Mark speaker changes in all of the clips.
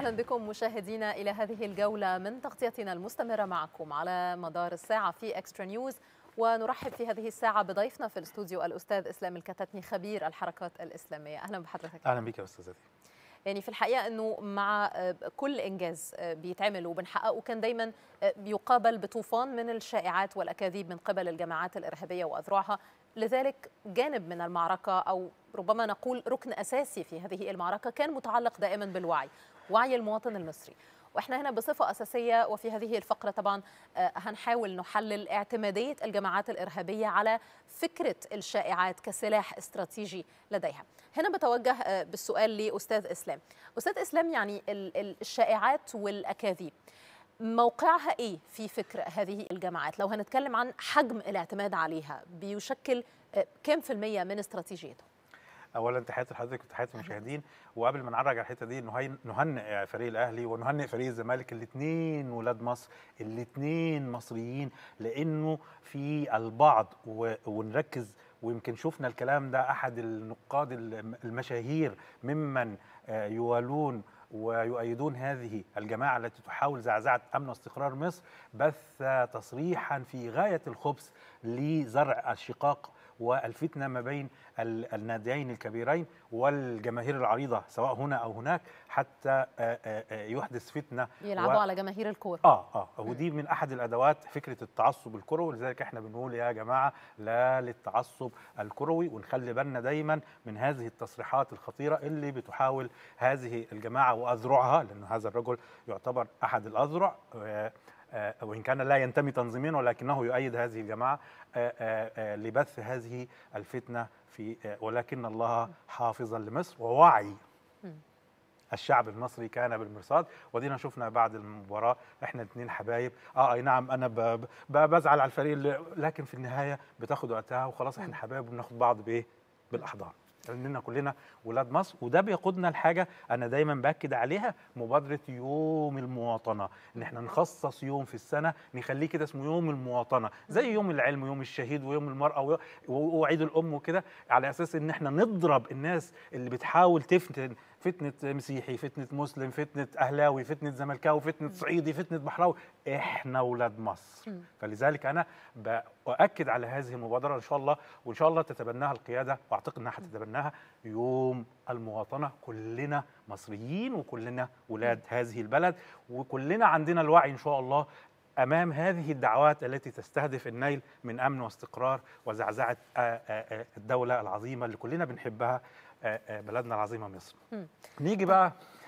Speaker 1: اهلا بكم مشاهدينا الى هذه الجوله من تغطيتنا المستمره معكم على مدار الساعه في اكسترا نيوز ونرحب في هذه الساعه بضيفنا في الاستوديو الاستاذ اسلام الكتتني خبير الحركات الاسلاميه اهلا بحضرتك
Speaker 2: اهلا بك يا استاذتي
Speaker 1: يعني في الحقيقه انه مع كل انجاز بيتعمل وبنحققه كان دايما بيقابل بطوفان من الشائعات والاكاذيب من قبل الجماعات الارهابيه واذرعها لذلك جانب من المعركه او ربما نقول ركن اساسي في هذه المعركه كان متعلق دائما بالوعي وعي المواطن المصري واحنا هنا بصفه اساسيه وفي هذه الفقره طبعا هنحاول نحلل اعتماديه الجماعات الارهابيه على فكره الشائعات كسلاح استراتيجي لديها. هنا بتوجه بالسؤال لاستاذ اسلام. استاذ اسلام يعني الشائعات والاكاذيب موقعها ايه في فكر هذه الجماعات؟ لو هنتكلم عن حجم الاعتماد عليها بيشكل كم في المية من استراتيجيتهم؟
Speaker 2: اولا تحياتي لحضرتك وتحياتي المشاهدين وقبل ما نعرج على الحته دي نهنئ فريق الاهلي ونهنئ فريق الزمالك الاثنين ولاد مصر الاثنين مصريين لانه في البعض ونركز ويمكن شفنا الكلام ده احد النقاد المشاهير ممن يوالون ويؤيدون هذه الجماعة التي تحاول زعزعة أمن واستقرار مصر بث تصريحا في غاية الخبث لزرع الشقاق والفتنة ما بين الناديين الكبيرين والجماهير العريضة سواء هنا أو هناك حتى يحدث فتنة
Speaker 1: يلعبوا و... على جماهير الكورة
Speaker 2: آه آه ودي من أحد الأدوات فكرة التعصب الكروي ولذلك احنا بنقول يا جماعة لا للتعصب الكروي ونخلي بالنا دايما من هذه التصريحات الخطيرة اللي بتحاول هذه الجماعة وأذرعها لأن هذا الرجل يعتبر أحد الأذرع وإن كان لا ينتمي تنظيميا ولكنه يؤيد هذه الجماعة لبث هذه الفتنة في ولكن الله حافظا لمصر ووعي الشعب المصري كان بالمرصاد ودينا شفنا بعد المباراه احنا الاثنين حبايب اه اي نعم انا ب ب بزعل على الفريق اللي لكن في النهايه بتاخد وقتها وخلاص احنا حبايب وبناخد بعض بايه بالاحضان لاننا كلنا ولاد مصر وده بيقودنا لحاجه انا دايما باكد عليها مبادره يوم المواطنه ان احنا نخصص يوم في السنه نخليه كده اسمه يوم المواطنه زي يوم العلم ويوم الشهيد ويوم المراه وعيد الام وكده على اساس ان احنا نضرب الناس اللي بتحاول تفتن فتنة مسيحي فتنة مسلم فتنة أهلاوي فتنة زملكاوي فتنة صعيدي فتنة بحراوي إحنا ولاد مصر م. فلذلك أنا بأكد على هذه المبادرة إن شاء الله وإن شاء الله تتبناها القيادة وأعتقد أنها هتتبناها يوم المواطنة كلنا مصريين وكلنا ولاد م. هذه البلد وكلنا عندنا الوعي إن شاء الله امام هذه الدعوات التي تستهدف النيل من امن واستقرار وزعزعه الدوله العظيمه اللي كلنا بنحبها بلدنا العظيمه مصر. نيجي بقى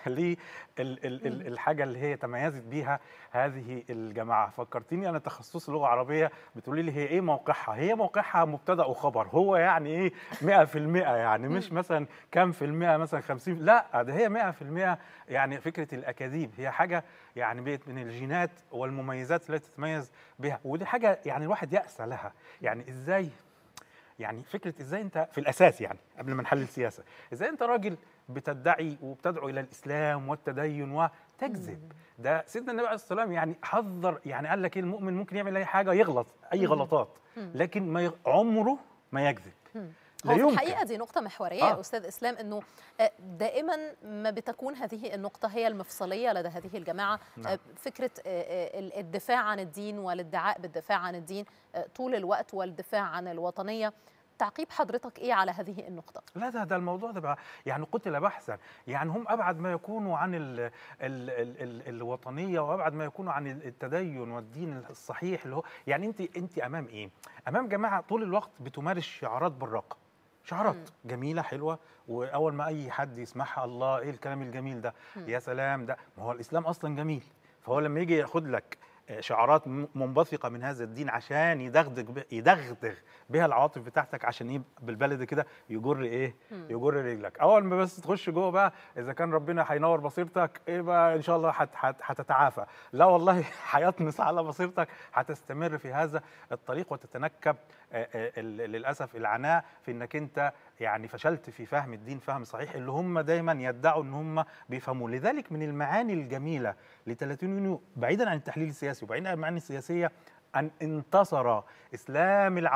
Speaker 2: للحاجه اللي هي تميزت بيها هذه الجماعه فكرتيني انا تخصص لغه عربيه بتقولي لي هي ايه موقعها هي موقعها مبتدا وخبر هو يعني ايه 100% يعني مش مثلا كام في المئه مثلا 50 لا ده هي 100% يعني فكره الاكاذيب هي حاجه يعني بقت من الجينات والمميزات التي تتميز بها ودي حاجه يعني الواحد يأسى لها يعني ازاي يعني فكره ازاي انت في الاساس يعني قبل ما نحلل سياسه ازاي انت راجل بتدعي وبتدعو الى الاسلام والتدين وتكذب ده سيدنا النبي عليه الصلاه والسلام يعني حذر يعني قال لك ايه المؤمن ممكن يعمل اي حاجه يغلط اي غلطات لكن ما عمره ما يكذب
Speaker 1: هو في الحقيقه دي نقطه محوريه آه. يا استاذ اسلام انه دائما ما بتكون هذه النقطه هي المفصليه لدى هذه الجماعه نعم. فكره الدفاع عن الدين والادعاء بالدفاع عن الدين طول الوقت والدفاع عن الوطنيه تعقيب حضرتك ايه على هذه النقطه
Speaker 2: لا ده ده الموضوع ده بقى يعني قتل بحثا يعني هم ابعد ما يكونوا عن ال ال ال ال الوطنيه وابعد ما يكونوا عن التدين والدين الصحيح اللي هو يعني انت انت امام ايه امام جماعه طول الوقت بتمارس شعارات بالراقه شعارات م. جميله حلوه واول ما اي حد يسمعها الله ايه الكلام الجميل ده م. يا سلام ده ما هو الاسلام اصلا جميل فهو لما يجي ياخد لك شعارات منبثقه من هذا الدين عشان يدغدغ يدغدغ بها العواطف بتاعتك عشان ايه بالبلد كده يجر ايه يجر رجلك اول ما بس تخش جوه بقى اذا كان ربنا هينور بصيرتك ايه بقى ان شاء الله هتتعافى لا والله هيطمس على بصيرتك هتستمر في هذا الطريق وتتنكب للاسف العناء في انك انت يعني فشلت في فهم الدين فهم صحيح اللي هم دايما يدعوا ان هم بيفهموه لذلك من المعاني الجميله ل 30 يونيو بعيدا عن التحليل السياسي وبعيدا عن المعاني السياسيه ان انتصر اسلام العوام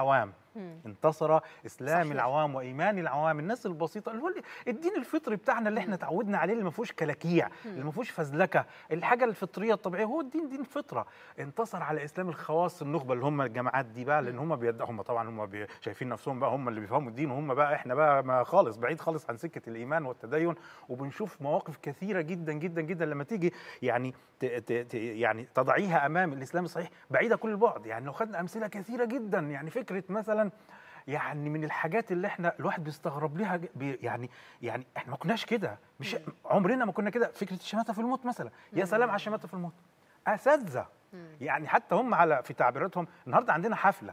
Speaker 1: مم.
Speaker 2: انتصر اسلام
Speaker 1: صحيح.
Speaker 2: العوام وايمان العوام الناس البسيطه اللي هو الدين الفطري بتاعنا اللي احنا تعودنا عليه اللي ما فيهوش كلاكيع اللي ما فيهوش فزلكه الحاجه الفطريه الطبيعيه هو الدين دين فطره انتصر على اسلام الخواص النخبه اللي هم الجماعات دي بقى لان هم بيدعوا هم طبعا هم بي- شايفين نفسهم بقى هم اللي بيفهموا الدين وهم بقى احنا بقى ما خالص بعيد خالص عن سكه الايمان والتدين وبنشوف مواقف كثيره جدا جدا جدا لما تيجي يعني ت ت ت يعني تضعيها امام الاسلام الصحيح بعيده كل البعد يعني لو خدنا امثله كثيره جدا يعني فكره مثلا يعني من الحاجات اللي احنا الواحد بيستغرب ليها ج- بي يعني يعني احنا ما كناش كده مش عمرنا ما كنا كده فكره الشماته في الموت مثلا يا سلام على الشماته في الموت اساتذه يعني حتى هم على في تعبيراتهم النهارده عندنا حفله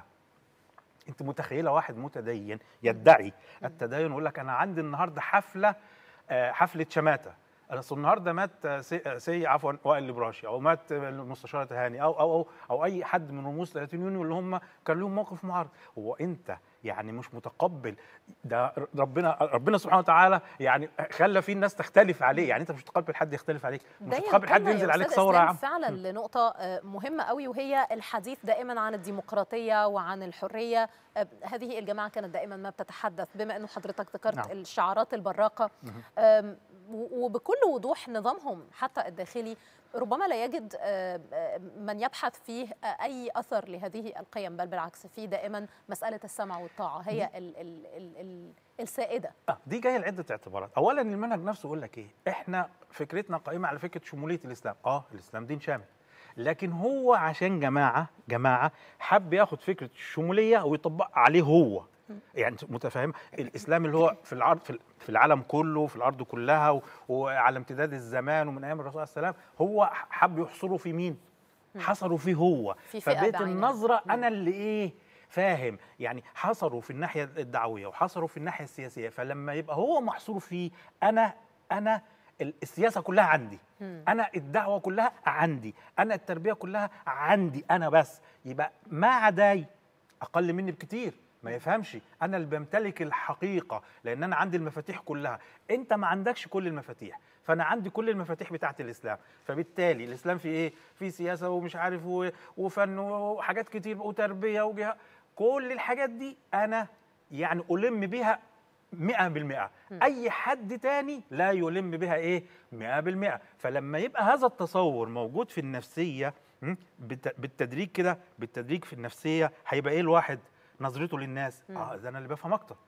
Speaker 2: انت متخيله واحد متدين يدعي التدين ويقول لك انا عندي النهارده حفله آه، حفله شماته انا أصل النهارده مات آه، سي, آه، سي عفوا وائل الابراشي او مات آه، المستشار تهاني او او او او اي حد من رموز 30 يونيو اللي هم كان لهم موقف معارض هو انت يعني مش متقبل ده ربنا ربنا سبحانه وتعالى يعني خلى في الناس تختلف عليه يعني انت مش متقبل حد يختلف عليك مش
Speaker 1: ده
Speaker 2: متقبل حد
Speaker 1: ينقلنا يا
Speaker 2: ينزل عليك
Speaker 1: أستاذ
Speaker 2: ثوره يا
Speaker 1: إسلام
Speaker 2: عم
Speaker 1: فعلا لنقطة آه، مهمة قوي وهي الحديث دائما عن الديمقراطية وعن الحرية آه، هذه الجماعة كانت دائما ما بتتحدث بما أنه حضرتك ذكرت
Speaker 2: نعم.
Speaker 1: الشعارات البراقة آم، و- وبكل وضوح نظامهم حتى الداخلي ربما لا يجد آه، آه، من يبحث فيه آه، أي أثر لهذه القيم بل بالعكس فيه دائما مسألة السمع والطاعة هي ال ال ال ال السائدة
Speaker 2: آه، دي جايه لعده اعتبارات اولا المنهج نفسه يقول لك ايه احنا فكرتنا قائمه على فكره شموليه الاسلام اه الاسلام دين شامل لكن هو عشان جماعه جماعه حب ياخد فكره الشموليه ويطبقها عليه هو يعني أنت متفاهم الاسلام اللي هو في العرض في في العالم كله في الارض كلها و- وعلى امتداد الزمان ومن ايام الرسول صلى الله عليه وسلم هو حب يحصره في مين حصروا فيه هو
Speaker 1: في فئة
Speaker 2: فبقت
Speaker 1: بعينها.
Speaker 2: النظره
Speaker 1: مم.
Speaker 2: انا اللي ايه فاهم يعني حصروا في الناحيه الدعويه وحصروا في الناحيه السياسيه فلما يبقى هو محصور في انا انا ال- السياسه كلها عندي انا الدعوه كلها عندي انا التربيه كلها عندي انا بس يبقى ما عداي اقل مني بكتير ما يفهمش انا اللي بمتلك الحقيقه لان انا عندي المفاتيح كلها انت ما عندكش كل المفاتيح فانا عندي كل المفاتيح بتاعه الاسلام فبالتالي الاسلام في ايه في سياسه ومش عارف و- وفن وحاجات كتير وتربيه وجهه كل الحاجات دي انا يعني الم بيها مئة بالمئة أي حد تاني لا يلم بها إيه مئة بالمئة فلما يبقى هذا التصور موجود في النفسية م، بالت- بالتدريج كده بالتدريج في النفسية هيبقى إيه الواحد نظرته للناس اه ده انا اللي بفهم اكتر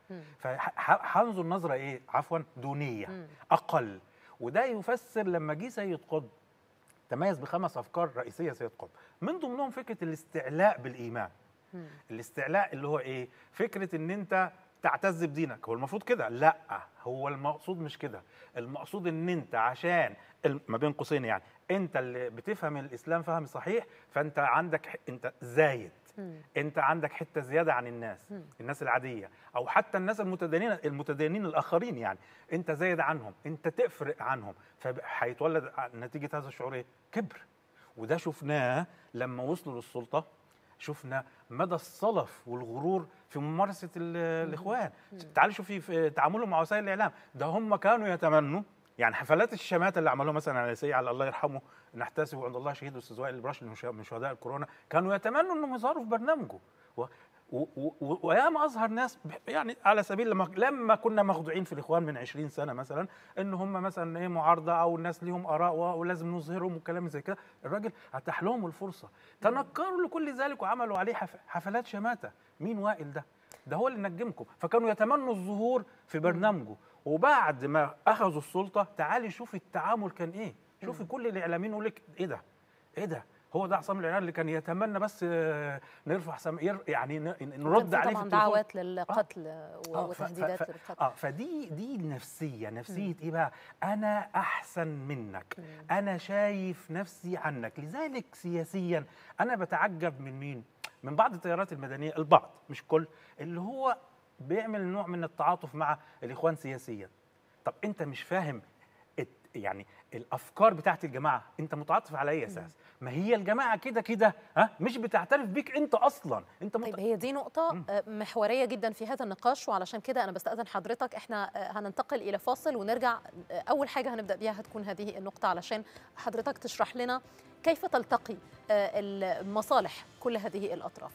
Speaker 2: فهنظر نظره ايه عفوا دونيه اقل وده يفسر لما جه سيد قطب تميز بخمس افكار رئيسيه سيد قطب من ضمنهم فكره الاستعلاء بالايمان الاستعلاء اللي هو ايه فكره ان انت تعتز بدينك هو المفروض كده لا هو المقصود مش كده المقصود ان انت عشان ال- ما بين قوسين يعني انت اللي بتفهم الاسلام فهم صحيح فانت عندك ح- انت زايد انت عندك حته زياده عن الناس الناس العاديه او حتى الناس المتدينين المتدينين الاخرين يعني انت زايد عنهم انت تفرق عنهم فهيتولد نتيجه هذا الشعور ايه كبر وده شفناه لما وصلوا للسلطه شفنا مدى الصلف والغرور في ممارسه ال- الاخوان تعالوا شوفي في تعاملهم مع وسائل الاعلام ده هم كانوا يتمنوا يعني حفلات الشماتة اللي عملوها مثلا على سي على الله يرحمه نحتسب عند الله شهيد استاذ وائل البراشي من شهداء- من شهداء الكورونا كانوا يتمنوا انهم يظهروا في برنامجه و و و وياما اظهر ناس بح- يعني على سبيل لما لما كنا مخدوعين في الاخوان من 20 سنه مثلا ان هم مثلا ايه معارضه او الناس ليهم اراء و- ولازم نظهرهم وكلام زي كده الراجل اتاح لهم الفرصه تنكروا لكل ذلك وعملوا عليه حف- حفلات شماته مين وائل ده ده هو اللي نجمكم فكانوا يتمنوا الظهور في برنامجه وبعد ما اخذوا السلطه تعالي شوفي التعامل كان ايه شوفي كل الاعلاميين يقول لك ايه ده ايه ده هو ده عصام العنان اللي كان يتمنى بس آه، نرفع سم... ير- يعني ن- نرد
Speaker 1: كان في
Speaker 2: عليه في
Speaker 1: طبعا
Speaker 2: التليفون
Speaker 1: دعوات للقتل
Speaker 2: آه، ف-
Speaker 1: وتهديدات
Speaker 2: ف- ف-
Speaker 1: للقتل
Speaker 2: اه فدي دي النفسيه نفسيه ايه بقى انا احسن منك انا شايف نفسي عنك لذلك سياسيا انا بتعجب من مين من بعض التيارات المدنيه البعض مش كل اللي هو بيعمل نوع من التعاطف مع الاخوان سياسيا طب انت مش فاهم الت- يعني الافكار بتاعت الجماعه انت متعاطف على اي اساس ما هي الجماعه كده كده ها مش بتعترف بيك انت اصلا انت مت...
Speaker 1: طيب هي دي نقطة آه، محورية جدا في هذا النقاش وعلشان كده أنا بستأذن حضرتك إحنا آه، هننتقل إلى فاصل ونرجع آه، أول حاجة هنبدأ بيها هتكون هذه النقطة علشان حضرتك تشرح لنا كيف تلتقي آه، المصالح كل هذه الأطراف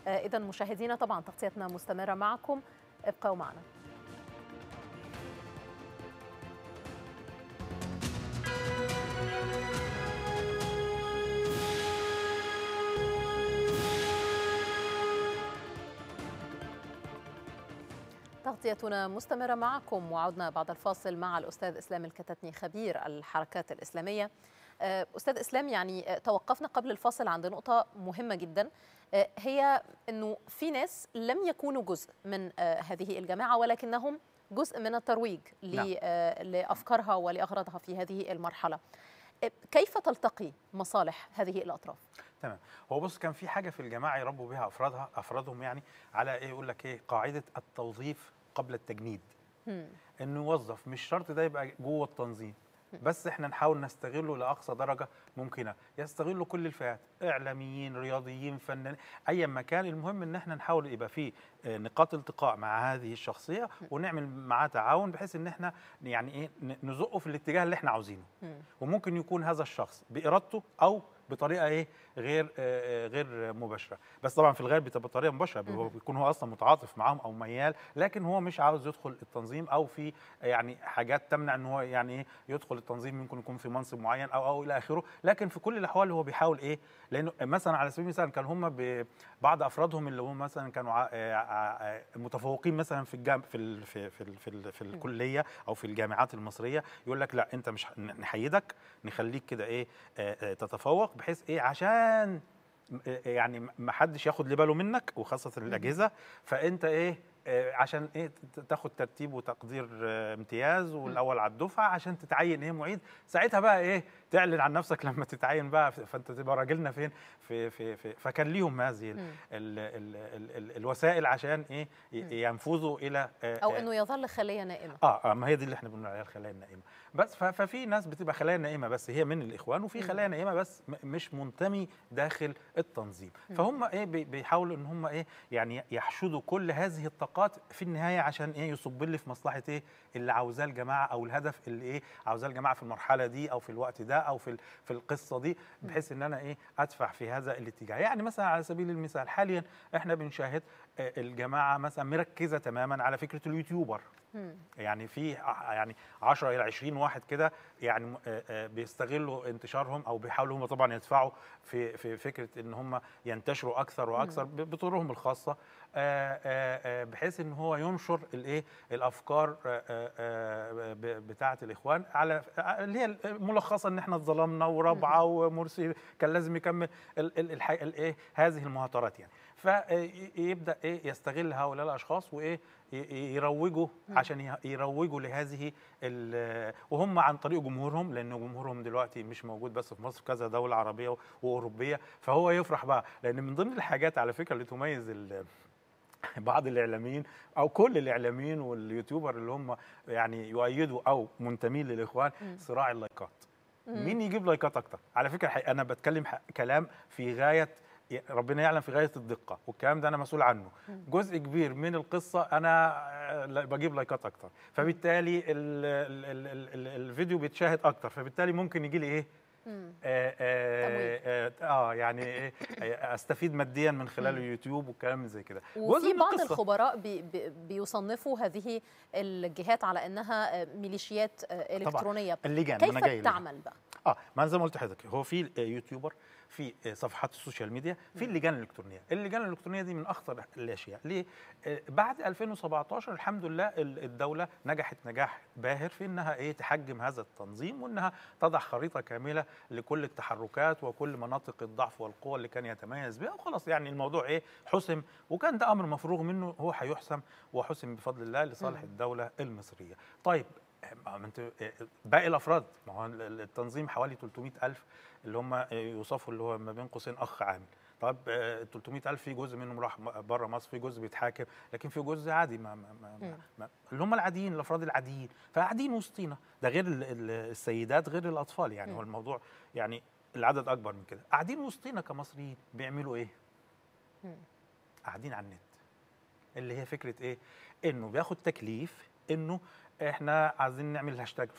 Speaker 1: اذا مشاهدينا طبعا تغطيتنا مستمره معكم ابقوا معنا تغطيتنا مستمرة معكم وعدنا بعد الفاصل مع الأستاذ إسلام الكتتني خبير الحركات الإسلامية أستاذ إسلام يعني توقفنا قبل الفاصل عند نقطة مهمة جدا هي أنه في ناس لم يكونوا جزء من هذه الجماعة ولكنهم جزء من الترويج نعم. لأفكارها ولأغراضها في هذه المرحلة كيف تلتقي مصالح هذه الأطراف؟
Speaker 2: تمام هو بص كان في حاجه في الجماعه يربوا بها افرادها افرادهم يعني على ايه يقول لك ايه قاعده التوظيف قبل التجنيد مم. انه يوظف مش شرط ده يبقى جوه التنظيم بس احنا نحاول نستغله لاقصى درجه ممكنه يستغلوا كل الفئات اعلاميين رياضيين فنانين ايا ما كان المهم ان احنا نحاول يبقى في نقاط التقاء مع هذه الشخصيه ونعمل معاه تعاون بحيث ان احنا يعني ايه نزقه في الاتجاه اللي احنا عاوزينه وممكن يكون هذا الشخص بارادته او بطريقه ايه غير آه غير مباشره بس طبعا في الغالب بتبقى بطريقه مباشره بيكون هو اصلا متعاطف معاهم او ميال لكن هو مش عاوز يدخل التنظيم او في يعني حاجات تمنع ان هو يعني ايه يدخل التنظيم ممكن يكون في منصب معين او او الى اخره لكن في كل الاحوال هو بيحاول ايه لانه مثلا على سبيل المثال كان هم بعض افرادهم اللي هم مثلا كانوا متفوقين مثلا في الجام في ال في في, ال في, ال في الكليه او في الجامعات المصريه يقول لك لا انت مش نحيدك نخليك كده ايه تتفوق بحيث ايه عشان يعني ما حدش ياخد باله منك وخاصه الاجهزه فانت ايه عشان ايه تاخد ترتيب وتقدير امتياز والاول على الدفعه عشان تتعين ايه معيد ساعتها بقى ايه تعلن عن نفسك لما تتعين بقى فانت تبقى راجلنا فين في في, في فكان ليهم هذه ال ال ال ال ال الوسائل عشان ايه ينفذوا الى
Speaker 1: او انه يظل خليه نائمه
Speaker 2: اه ما هي دي اللي احنا بنقول عليها الخلايا النائمه بس ففي ناس بتبقى خلايا نائمه بس هي من الاخوان وفي خلايا نائمه بس مش منتمي داخل التنظيم فهم ايه بيحاولوا ان هم ايه يعني يحشدوا كل هذه الطاقات في النهايه عشان ايه يصب لي في مصلحه ايه اللي عاوزاه الجماعه او الهدف اللي ايه عاوزاه الجماعه في المرحله دي او في الوقت ده او في في القصه دي بحيث ان انا ايه ادفع في هذا الاتجاه يعني مثلا على سبيل المثال حاليا احنا بنشاهد الجماعه مثلا مركزه تماما على فكره اليوتيوبر يعني في يعني 10 الى 20 واحد كده يعني بيستغلوا انتشارهم او بيحاولوا هم طبعا يدفعوا في في فكره ان هم ينتشروا اكثر واكثر بطرقهم الخاصه بحيث ان هو ينشر الايه الافكار بتاعه الاخوان على اللي هي ملخصه ان احنا اتظلمنا ورابعه ومرسي كان لازم يكمل الايه هذه المهاترات يعني فيبدا ايه يستغل هؤلاء الاشخاص وايه يروجوا عشان يروجوا لهذه وهم عن طريق جمهورهم لان جمهورهم دلوقتي مش موجود بس في مصر كذا دوله عربيه واوروبيه فهو يفرح بقى لان من ضمن الحاجات على فكره اللي تميز بعض الاعلاميين او كل الاعلاميين واليوتيوبر اللي هم يعني يؤيدوا او منتمين للاخوان صراع اللايكات مين يجيب لايكات اكتر على فكره انا بتكلم كلام في غايه ربنا يعلم في غايه الدقه والكلام ده انا مسؤول عنه جزء كبير من القصه انا بجيب لايكات اكتر فبالتالي ال ال ال ال الفيديو بيتشاهد اكتر فبالتالي ممكن يجي لي ايه آه, آه, آه, اه يعني إيه استفيد ماديا من خلال اليوتيوب والكلام زي كده
Speaker 1: وفي بعض الخبراء بي بي بيصنفوا هذه الجهات على انها ميليشيات الكترونيه
Speaker 2: اللجان
Speaker 1: كيف أنا جاي تعمل بقى
Speaker 2: اه ما زي ما قلت لحضرتك هو في يوتيوبر في صفحات السوشيال ميديا في اللجان الالكترونيه اللجان الالكترونيه دي من اخطر الاشياء ليه بعد 2017 الحمد لله الدوله نجحت نجاح باهر في انها ايه تحجم هذا التنظيم وانها تضع خريطه كامله لكل التحركات وكل مناطق الضعف والقوه اللي كان يتميز بها وخلاص يعني الموضوع ايه حسم وكان ده امر مفروغ منه هو هيحسم وحسم بفضل الله لصالح الدوله المصريه طيب ما انت باقي الافراد ما هو التنظيم حوالي 300 الف اللي هم يوصفوا اللي هو ما بين قوسين اخ عامل طب 300 الف في جزء منهم راح بره مصر في جزء بيتحاكم لكن في جزء عادي ما, ما, ما, ما اللي هم العاديين الافراد العاديين فقاعدين وسطينا ده غير السيدات غير الاطفال يعني هو الموضوع يعني العدد اكبر من كده قاعدين وسطينا كمصريين بيعملوا ايه قاعدين على النت اللي هي فكره ايه انه بياخد تكليف انه احنا عايزين نعمل الهاشتاج الفلاني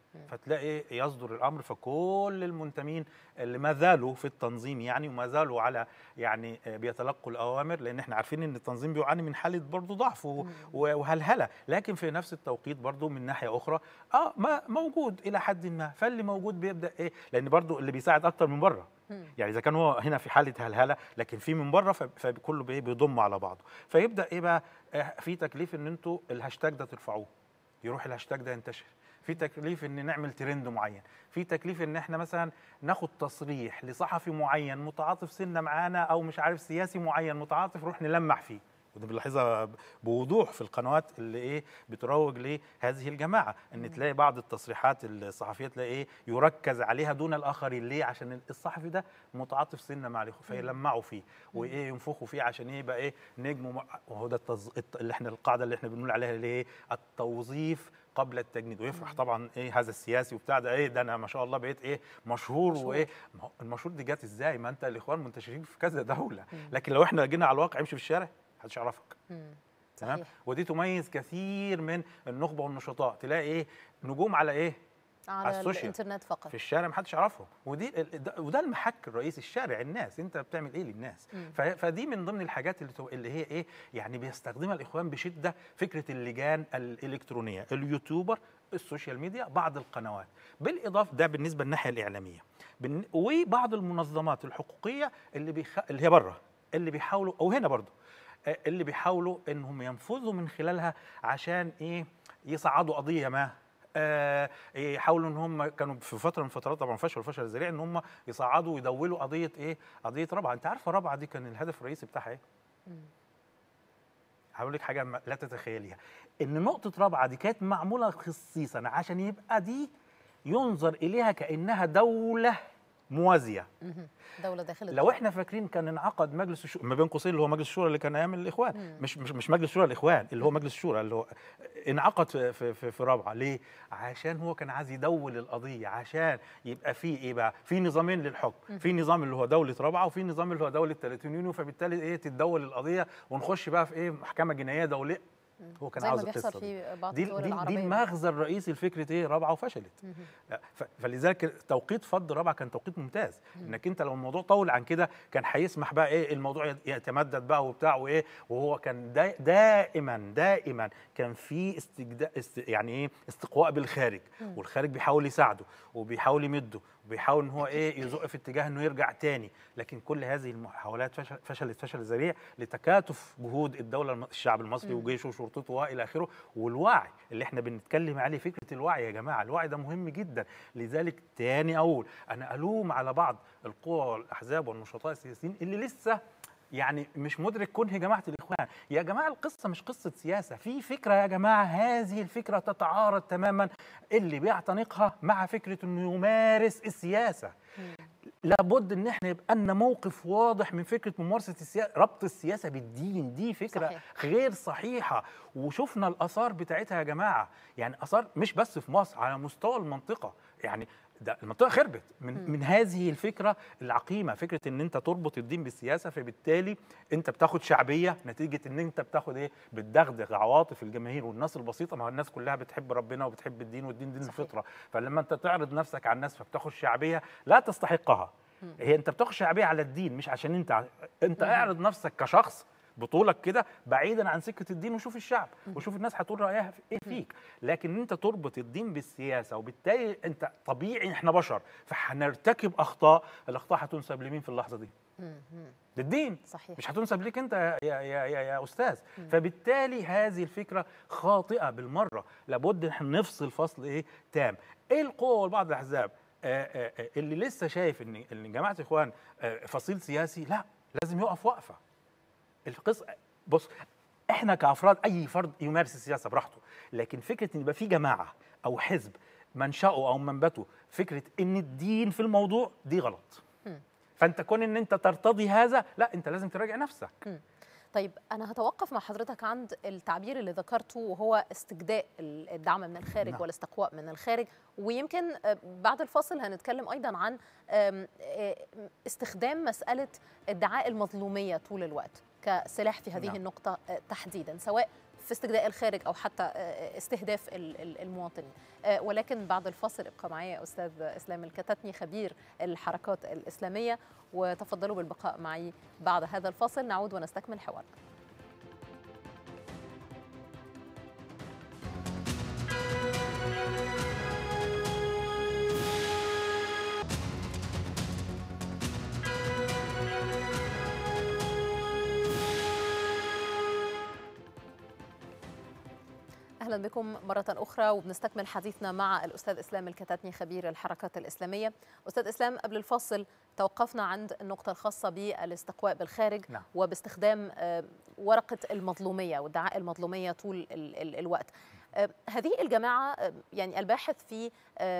Speaker 2: فتلاقي يصدر الامر فكل المنتمين اللي ما زالوا في التنظيم يعني وما زالوا على يعني بيتلقوا الاوامر لان احنا عارفين ان التنظيم بيعاني من حاله برضه ضعف و- وهلهله لكن في نفس التوقيت برضه من ناحيه اخرى اه ما موجود الى حد ما فاللي موجود بيبدا ايه لان برضه اللي بيساعد اكتر من بره
Speaker 1: مم.
Speaker 2: يعني اذا كان هو هنا في حاله هلهله لكن في من بره ف- فكله بي- بيضم على بعضه فيبدا ايه بقى آه، في تكليف ان انتوا الهاشتاج ده ترفعوه يروح الهاشتاج ده ينتشر في تكليف ان نعمل ترند معين في تكليف ان احنا مثلا ناخد تصريح لصحفي معين متعاطف سنه معانا او مش عارف سياسي معين متعاطف نروح نلمح فيه ودي بنلاحظها بوضوح في القنوات اللي ايه بتروج لهذه الجماعه ان تلاقي بعض التصريحات الصحفيه تلاقي ايه يركز عليها دون الاخرين ليه عشان الصحفي ده متعاطف سنه مع الاخوه فيلمعوا فيه وايه ينفخوا فيه عشان ايه يبقى ايه نجم وم- وهو ده التز... الت- اللي احنا القاعده اللي احنا بنقول عليها اللي هي التوظيف قبل التجنيد ويفرح طبعا ايه هذا السياسي وبتاع ده ايه ده انا ما شاء الله بقيت ايه مشهور,
Speaker 1: مشهور.
Speaker 2: وايه ما هو المشهور دي جت ازاي ما انت الاخوان منتشرين في كذا دوله لكن لو احنا جينا على الواقع امشي في الشارع محدش يعرفك
Speaker 1: مم.
Speaker 2: تمام
Speaker 1: صحيح.
Speaker 2: ودي تميز كثير من النخبه والنشطاء تلاقي ايه نجوم على ايه
Speaker 1: على
Speaker 2: السوشيال.
Speaker 1: الانترنت فقط
Speaker 2: في الشارع محدش يعرفهم ودي ال- ده- وده المحك الرئيسي الشارع الناس انت بتعمل ايه للناس
Speaker 1: مم.
Speaker 2: ف- فدي من ضمن الحاجات اللي, تو- اللي هي ايه يعني بيستخدمها الاخوان بشده فكره اللجان الالكترونيه اليوتيوبر السوشيال ميديا بعض القنوات بالاضافه ده بالنسبه للناحيه الاعلاميه بالن- وبعض المنظمات الحقوقيه اللي بيخ... اللي هي بره اللي بيحاولوا او هنا برضو آه، اللي بيحاولوا انهم ينفذوا من خلالها عشان ايه يصعدوا قضيه ما آه، يحاولوا ان هم كانوا في فتره من فترات طبعا فشلوا فشل ذريع ان هم يصعدوا ويدولوا قضيه ايه؟ قضيه رابعه، انت عارفه رابعه دي كان الهدف الرئيسي بتاعها ايه؟ هقول لك حاجه ما- لا تتخيليها ان نقطه رابعه دي كانت معموله خصيصا عشان يبقى دي ينظر اليها كانها دوله موازيه
Speaker 1: مهم. دولة داخل
Speaker 2: لو
Speaker 1: الدولة.
Speaker 2: احنا فاكرين كان انعقد مجلس الشورى ما بين قوسين اللي هو مجلس الشورى اللي كان ايام الاخوان
Speaker 1: مم.
Speaker 2: مش مش مش مجلس الشورى الاخوان اللي هو مجلس الشورى اللي هو انعقد في في في, في رابعه ليه؟ عشان هو كان عايز يدول القضيه عشان يبقى في ايه بقى؟ في نظامين للحكم، في نظام اللي هو دوله رابعه وفي نظام اللي هو دوله 30 يونيو فبالتالي ايه تتدول القضيه ونخش بقى في ايه محكمه جنائيه دوليه هو كان
Speaker 1: زي ما
Speaker 2: عاوز
Speaker 1: بيحصل
Speaker 2: القصه دي
Speaker 1: في بعض
Speaker 2: دي
Speaker 1: الدول
Speaker 2: دي, دي
Speaker 1: العربية
Speaker 2: المغزى الرئيسي لفكره ايه رابعه وفشلت
Speaker 1: مهم.
Speaker 2: ف- فلذلك توقيت فض رابعه كان توقيت ممتاز انك انت لو الموضوع طول عن كده كان هيسمح بقى ايه الموضوع يت- يتمدد بقى وبتاع وايه وهو كان دا دائما دائما كان في استجداء است يعني ايه استقواء بالخارج والخارج بيحاول يساعده وبيحاول يمده وبيحاول ان هو ايه يزق في اتجاه انه يرجع تاني لكن كل هذه المحاولات فشل فشلت فشل ذريع لتكاتف جهود الدوله الم- الشعب المصري وجيشه وشرطته والى اخره والوعي اللي احنا بنتكلم عليه فكره الوعي يا جماعه الوعي ده مهم جدا لذلك تاني اقول انا الوم على بعض القوى والاحزاب والنشطاء السياسيين اللي لسه يعني مش مدرك كنه جماعه الاخوان يا جماعه القصه مش قصه سياسه في فكره يا جماعه هذه الفكره تتعارض تماما اللي بيعتنقها مع فكره انه يمارس السياسه لابد ان احنا يبقى لنا موقف واضح من فكره ممارسه السياسه ربط السياسه بالدين دي فكره
Speaker 1: صحيح.
Speaker 2: صحيح. غير صحيحه وشفنا الاثار بتاعتها يا جماعه يعني اثار مش بس في مصر على مستوى المنطقه يعني ده المنطقه خربت من من هذه الفكره العقيمه فكره ان انت تربط الدين بالسياسه فبالتالي انت بتاخد شعبيه نتيجه ان انت بتاخد ايه بتدغدغ عواطف الجماهير والناس البسيطه ما هو الناس كلها بتحب ربنا وبتحب الدين والدين دين
Speaker 1: صحيح.
Speaker 2: الفطره فلما انت تعرض نفسك على الناس فبتاخد شعبيه لا تستحقها هي انت بتاخد شعبيه على الدين مش عشان انت ع- انت اعرض نفسك كشخص بطولك كده بعيدا عن سكه الدين وشوف الشعب وشوف الناس هتقول رايها في ايه فيك لكن انت تربط الدين بالسياسه وبالتالي انت طبيعي احنا بشر فهنرتكب اخطاء الاخطاء هتنسب لمين في اللحظه دي
Speaker 1: مهم.
Speaker 2: للدين
Speaker 1: صحيح
Speaker 2: مش هتنسب ليك انت يا يا يا, يا, يا استاذ فبالتالي هذه الفكره خاطئه بالمره لابد ان احنا نفصل فصل ايه تام ايه القوه والبعض الاحزاب آه، آه، آه، اللي لسه شايف ان ان جماعه اخوان آه، فصيل سياسي لا لازم يقف وقفه القصه بص احنا كافراد اي فرد يمارس السياسه براحته لكن فكره ان يبقى في جماعه او حزب منشأه او منبته فكره ان الدين في الموضوع دي غلط فانت كون ان انت ترتضي هذا لا انت لازم تراجع نفسك
Speaker 1: طيب أنا هتوقف مع حضرتك عند التعبير اللي ذكرته وهو استجداء الدعم من الخارج
Speaker 2: نعم.
Speaker 1: والاستقواء من الخارج ويمكن آه، بعد الفاصل هنتكلم أيضا عن آم، آه، استخدام مسألة ادعاء المظلومية طول الوقت كسلاح في هذه
Speaker 2: نعم.
Speaker 1: النقطة آه، تحديدا سواء في استجداء الخارج او حتى استهداف المواطنين ولكن بعد الفاصل ابقى معايا استاذ اسلام الكتتني خبير الحركات الاسلاميه وتفضلوا بالبقاء معي بعد هذا الفاصل نعود ونستكمل حوارنا اهلا بكم مره اخرى وبنستكمل حديثنا مع الاستاذ اسلام الكتاتني خبير الحركات الاسلاميه استاذ اسلام قبل الفاصل توقفنا عند النقطه الخاصه بالاستقواء بالخارج
Speaker 2: نعم.
Speaker 1: وباستخدام ورقه المظلوميه وادعاء المظلوميه طول الوقت هذه الجماعة يعني الباحث في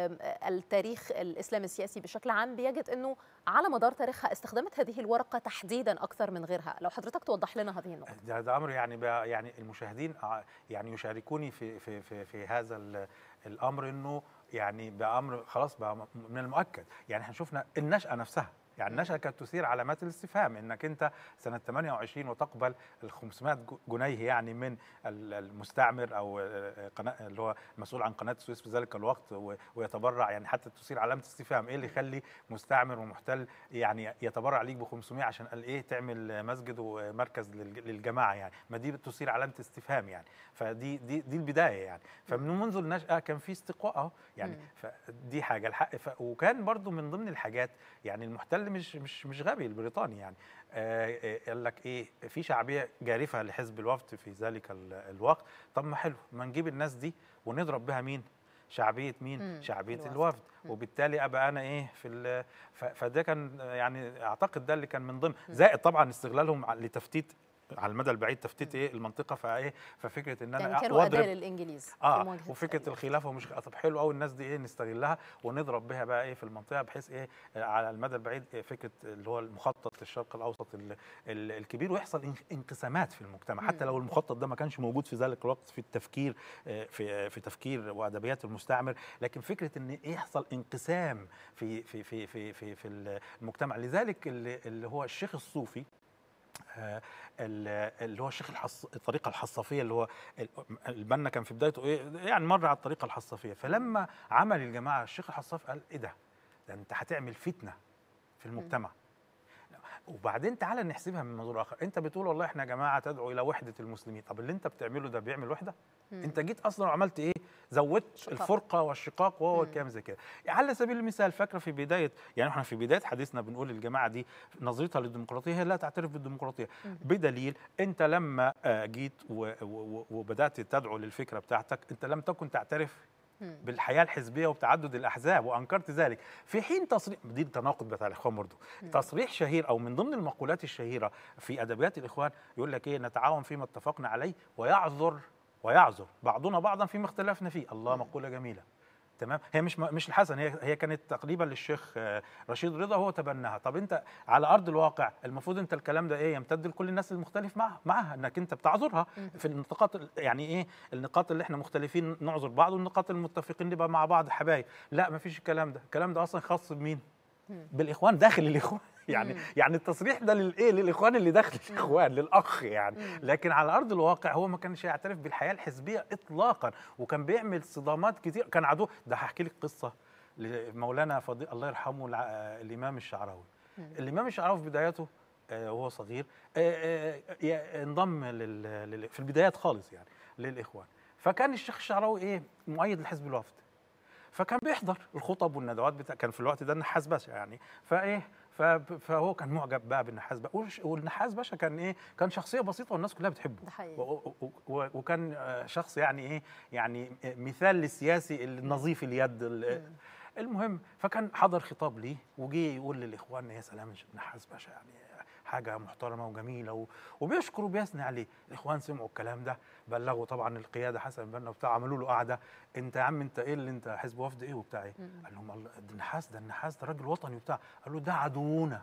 Speaker 1: التاريخ الإسلامي السياسي بشكل عام بيجد أنه على مدار تاريخها استخدمت هذه الورقة تحديدا أكثر من غيرها لو حضرتك توضح لنا هذه النقطة
Speaker 2: ده, ده أمر يعني يعني المشاهدين يعني يشاركوني في في في, في هذا الأمر أنه يعني بأمر خلاص بقى من المؤكد يعني احنا شفنا النشأة نفسها يعني النشأة كانت تثير علامات الاستفهام انك انت سنة 28 وتقبل ال 500 جنيه يعني من المستعمر او قناة اللي هو المسؤول عن قناة السويس في ذلك الوقت ويتبرع يعني حتى تثير علامة استفهام ايه اللي يخلي مستعمر ومحتل يعني يتبرع ليك ب 500 عشان قال ايه تعمل مسجد ومركز للجماعة يعني ما دي بتثير علامة استفهام يعني فدي دي دي البداية يعني فمن منذ النشأة كان في استقواء اهو يعني فدي حاجة الحق وكان برضو من ضمن الحاجات يعني المحتل مش مش مش غبي البريطاني يعني آه قال لك ايه في شعبيه جارفه لحزب الوفد في ذلك الوقت طب ما حلو ما نجيب الناس دي ونضرب بها مين شعبيه مين
Speaker 1: مم.
Speaker 2: شعبيه
Speaker 1: الوفد.
Speaker 2: الوفد وبالتالي ابقى انا ايه في ال- ف- فده كان يعني اعتقد ده اللي كان من ضمن زائد طبعا استغلالهم ع- لتفتيت على المدى البعيد تفتيت ايه المنطقه فايه ففكره ان انا
Speaker 1: يعني كانوا
Speaker 2: واضرب
Speaker 1: أداة للإنجليز في
Speaker 2: اه
Speaker 1: مواجهة
Speaker 2: وفكره
Speaker 1: الوفد.
Speaker 2: الخلافه ومش طب حلو قوي الناس دي ايه نستغلها ونضرب بها بقى ايه في المنطقه بحيث ايه آه، على المدى البعيد إيه فكره اللي هو المخطط للشرق الاوسط ال- ال- الكبير ويحصل انق- انقسامات في المجتمع حتى لو المخطط ده ما كانش موجود في ذلك الوقت في التفكير آه، في في تفكير وادبيات المستعمر لكن فكره ان يحصل انقسام في في في في في, في المجتمع لذلك اللي, اللي هو الشيخ الصوفي آه، ال- اللي هو الشيخ الحص... الطريقه الحصافيه اللي هو ال- البنا كان في بدايته ايه يعني مر على الطريقه الحصافيه فلما عمل الجماعه الشيخ الحصاف قال ايه ده ده انت هتعمل فتنه في المجتمع وبعدين تعالى نحسبها من منظور اخر انت بتقول والله احنا يا جماعه تدعو الى وحده المسلمين طب اللي انت بتعمله ده بيعمل وحده انت جيت اصلا وعملت ايه زودت
Speaker 1: شقاق.
Speaker 2: الفرقه والشقاق وهو الكلام زي كده على سبيل المثال فاكره في بدايه يعني احنا في بدايه حديثنا بنقول الجماعه دي نظرتها للديمقراطيه هي لا تعترف بالديمقراطيه بدليل انت لما آه، جيت و- و- وبدات تدعو للفكره بتاعتك انت لم تكن تعترف بالحياه الحزبيه وبتعدد الاحزاب وانكرت ذلك في حين تصريح دي التناقض بتاع الاخوان برضه تصريح شهير او من ضمن المقولات الشهيره في ادبيات الاخوان يقول لك ايه نتعاون فيما اتفقنا عليه ويعذر ويعذر بعضنا بعضا فيما اختلفنا فيه الله مقوله جميله تمام هي مش مش الحسن هي هي كانت تقريبا للشيخ آه، رشيد رضا هو تبناها طب انت على ارض الواقع المفروض انت الكلام ده ايه يمتد لكل الناس المختلف معها معها انك انت بتعذرها في النقاط ال- يعني ايه النقاط اللي احنا مختلفين نعذر بعض والنقاط المتفقين نبقى مع بعض حبايب لا ما فيش الكلام ده الكلام ده اصلا خاص بمين بالاخوان داخل الاخوان يعني يعني التصريح ده للايه للاخوان اللي داخل الاخوان للاخ يعني لكن على ارض الواقع هو ما كانش يعترف بالحياه الحزبيه اطلاقا وكان بيعمل صدامات كتير كان عدو ده هحكي لك قصه لمولانا فضيل الله يرحمه الع- آه، الامام الشعراوي الامام الشعراوي في بداياته آه، وهو صغير آه، آه، ي- انضم لل... لل... في البدايات خالص يعني للاخوان فكان الشيخ الشعراوي ايه مؤيد لحزب الوفد فكان بيحضر الخطب والندوات بتاع كان في الوقت ده النحاس باشا يعني فايه ف- فهو كان معجب بقى بالنحاس باشا والش- والنحاس باشا كان ايه كان شخصيه بسيطه والناس كلها بتحبه
Speaker 1: ده حقيقي.
Speaker 2: و- و- و- وكان آه، شخص يعني ايه يعني مثال للسياسي النظيف اليد ال- المهم فكان حضر خطاب ليه وجي يقول للاخوان يا سلام النحاس باشا يعني حاجه محترمه وجميله و... وبيشكر وبيثني عليه الاخوان سمعوا الكلام ده بلغوا طبعا القياده حسن بنا وبتاع عملوا له قعده انت يا عم انت ايه اللي انت حزب وفد ايه وبتاع ايه قال لهم الله ده النحاس ده النحاس ده راجل وطني وبتاع قال له ده عدونا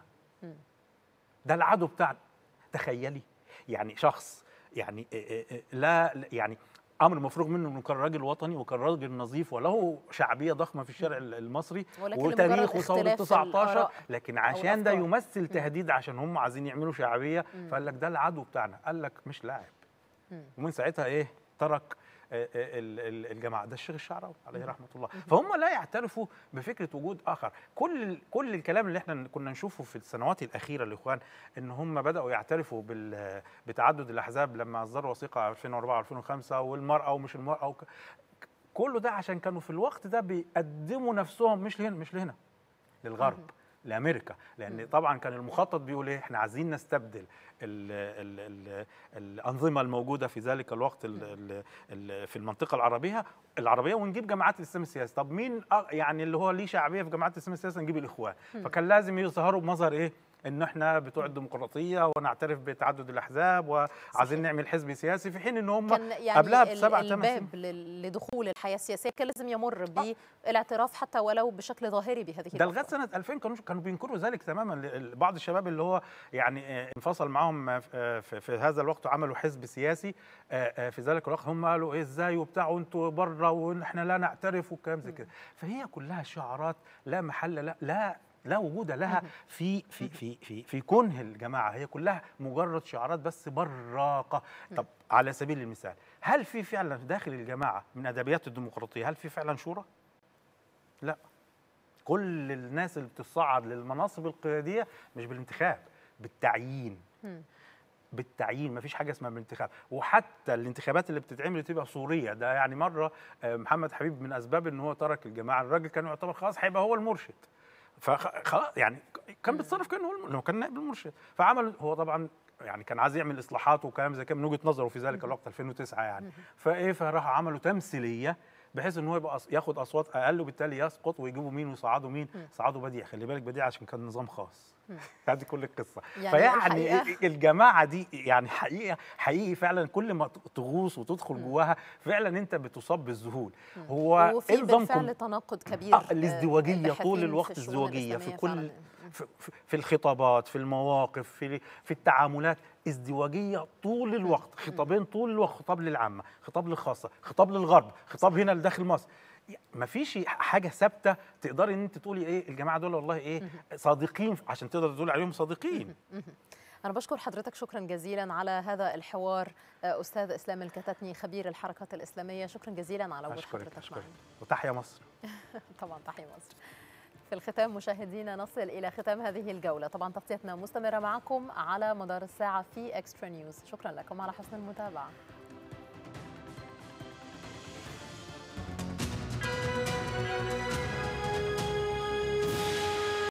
Speaker 2: ده العدو بتاعنا تخيلي يعني شخص يعني إيه إيه إيه لا لا- يعني امر مفروغ منه انه كان راجل وطني وكان راجل نظيف وله شعبيه ضخمه في الشارع المصري
Speaker 1: ولكن
Speaker 2: وتاريخ
Speaker 1: لمجرد
Speaker 2: وثوره
Speaker 1: اختلاف
Speaker 2: 19
Speaker 1: الآراء
Speaker 2: لكن عشان ده
Speaker 1: الأفكار.
Speaker 2: يمثل تهديد عشان هم عايزين يعملوا شعبيه فقال لك ده العدو بتاعنا قال لك مش لاعب ومن ساعتها ايه ترك آه، آه، ال- ال- الجماعه ده الشيخ الشعراوي عليه رحمه الله فهم لا يعترفوا بفكره وجود اخر كل كل الكلام اللي احنا كنا نشوفه في السنوات الاخيره الاخوان ان هم بداوا يعترفوا بال- بتعدد الاحزاب لما اصدروا وثيقه 2004 و2005 والمراه ومش المراه وك كله ده عشان كانوا في الوقت ده بيقدموا نفسهم مش لهنا مش لهنا للغرب لامريكا لان طبعا كان المخطط بيقول ايه احنا عايزين نستبدل ال ال ال الانظمه الموجوده في ذلك الوقت ال ال ال في المنطقه العربيه العربيه ونجيب جماعات الاسلام السياسي طب مين أ- يعني اللي هو ليه شعبيه في جماعات الاسلام السياسي نجيب الاخوان فكان لازم يظهروا بمظهر ايه ان احنا بتوع الديمقراطيه ونعترف بتعدد الاحزاب وعايزين نعمل حزب سياسي في حين ان هم
Speaker 1: كان يعني
Speaker 2: قبلها
Speaker 1: ال-
Speaker 2: بسبع ثمان سنين
Speaker 1: الباب لل- لدخول الحياه السياسيه كان لازم يمر بالاعتراف حتى ولو بشكل ظاهري بهذه
Speaker 2: ده
Speaker 1: الأفكار.
Speaker 2: لغايه سنه 2000 كانوا كانوا بينكروا ذلك تماما ل- بعض الشباب اللي هو يعني آه، انفصل معاهم آه، في في- في هذا الوقت وعملوا حزب سياسي آه، آه، في ذلك الوقت هم قالوا ايه ازاي وبتاع وانتوا بره واحنا لا نعترف والكلام زي كده فهي كلها شعارات لا محل لا لا لا وجود لها في في في في في كنه الجماعه هي كلها مجرد شعارات بس براقه طب على سبيل المثال هل في فعلا داخل الجماعه من ادبيات الديمقراطيه هل في فعلا شورى؟ لا كل الناس اللي بتصعد للمناصب القياديه مش بالانتخاب بالتعيين
Speaker 1: مم.
Speaker 2: بالتعيين مفيش حاجه اسمها بالانتخاب وحتى الانتخابات اللي بتتعمل بتبقى صوريه ده يعني مره آه، محمد حبيب من اسباب ان هو ترك الجماعه الراجل كان يعتبر خلاص هيبقى هو المرشد فخلاص يعني كان بيتصرف كانه هو الم- لو كان نائب المرشد فعمل هو طبعا يعني كان عايز يعمل اصلاحات وكلام زي كده من وجهه نظره في ذلك الوقت 2009 يعني فايه فراح عملوا تمثيليه بحيث ان هو يبقى أص- ياخد اصوات اقل وبالتالي يسقط ويجيبوا مين ويصعدوا مين صعدوا بديع خلي بالك بديع عشان كان نظام خاص هذه كل القصه
Speaker 1: يعني
Speaker 2: فيعني
Speaker 1: الحقيقة-
Speaker 2: الجماعه دي يعني حقيقه حقيقي فعلا كل ما تغوص وتدخل جواها فعلا انت بتصاب بالذهول هو
Speaker 1: وفي
Speaker 2: إيه نظامكم؟
Speaker 1: بالفعل تناقض كبير
Speaker 2: آه الازدواجيه
Speaker 1: الباحثين
Speaker 2: طول
Speaker 1: في
Speaker 2: الوقت
Speaker 1: الشؤون
Speaker 2: ازدواجيه في
Speaker 1: الإسلامية
Speaker 2: كل
Speaker 1: فعلاً.
Speaker 2: في, في- في الخطابات في المواقف في في التعاملات ازدواجيه طول الوقت خطابين طول الوقت خطاب للعامه خطاب للخاصه خطاب للغرب خطاب هنا لداخل مصر ما فيش حاجه ثابته تقدري ان انت تقولي ايه الجماعه دول والله ايه صادقين عشان تقدر تقول عليهم صادقين
Speaker 1: أنا بشكر حضرتك شكرا جزيلا على هذا الحوار آه، أستاذ إسلام الكتتني خبير الحركات الإسلامية شكرا جزيلا على وجود
Speaker 2: اشكرك
Speaker 1: حضرتك
Speaker 2: اشكرك
Speaker 1: معنا
Speaker 2: وتحيا مصر
Speaker 1: طبعا تحية مصر في الختام مشاهدينا نصل إلى ختام هذه الجولة طبعا تغطيتنا مستمرة معكم على مدار الساعة في إكسترا نيوز شكرا لكم على حسن المتابعة